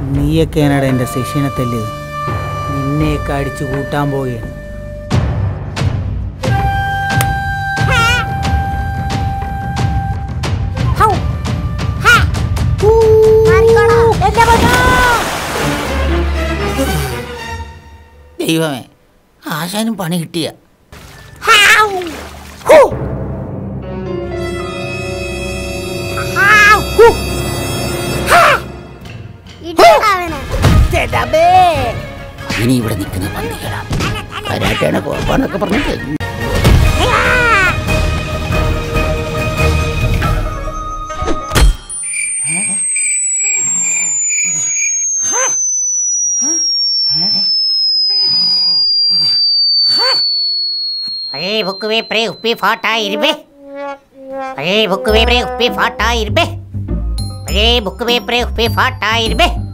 നീയൊക്കെയാണടാ എൻ്റെ ശിഷ്യനെ തല്ലിയത് നിന്നെയൊക്കെ അടിച്ചു കൂട്ടാൻ പോവുകയാണ് ദൈവമേ ആശാനും പണി കിട്ടിയ ഇനി ഇവിടെ നിൽക്കുന്ന പന്നികളാ കരാട്ടാണ് കോപ്പാന്നൊക്കെ പറഞ്ഞിട്ട് ಅರೇ ಬುಕ್ಕುವೆ ಪ್ರೇ ಉಪ್ಪಿ ಫಾಟ ಇರ್ಬೆ ಅರೇ ಬುಕ್ಕುವೆ ಪ್ರೇ ಉಪ್ಪಿ ಫಾಟ ಇರ್ಬೆ ಅರೇ ಬುಕ್ಕುವೆ ಪ್ರೇ ಉಪ್ಪಿ ಫಾಟ ಇರ್ಬೆ